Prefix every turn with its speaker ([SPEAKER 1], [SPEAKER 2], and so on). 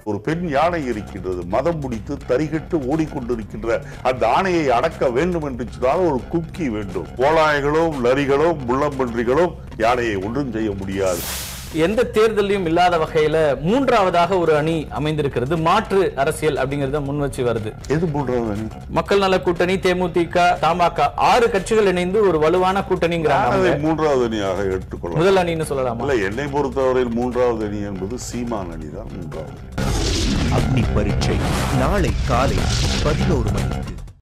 [SPEAKER 1] ஒரு பெண் யானை இருக்கின்றது மதம் முடித்து தரிகட்டு ஓடிக்கொண்டிருக்கின்ற அந்த ஆணையை அடக்க வேண்டும் என்று சொன்னால் ஒரு குக்கி வேண்டும் கோலாய்களும் நரிகளும் முள்ளம்பன்றிகளும் யானையை ஒன்றும் செய்ய முடியாது
[SPEAKER 2] எந்த தேர்தலையும் இல்லாத வகையில மூன்றாவதாக ஒரு அணி அமைந்திருக்கிறது மாற்று அரசியல் அப்படிங்கறத முன் வச்சு வருது
[SPEAKER 1] எது மூன்றாவது அணி
[SPEAKER 2] மக்கள் நல கூட்டணி தேமுதிக தமாக ஆறு கட்சிகள் இணைந்து ஒரு வலுவான கூட்டணிங்கிறாங்க
[SPEAKER 1] நான் அதை
[SPEAKER 2] அவங்க.
[SPEAKER 1] மூன்றாவது அணியாக எடுத்துக்கொள்ள
[SPEAKER 2] முதல் அணின்னு சொல்லலாமா
[SPEAKER 1] இல்ல என்னை பொறுத்தவரையில் மூன்றாவது அணி என்பது சீமான் அணி தான் மூன்றாவது அணி
[SPEAKER 3] அக்னி பரீட்சை நாளை காலை பதினோரு மணிக்கு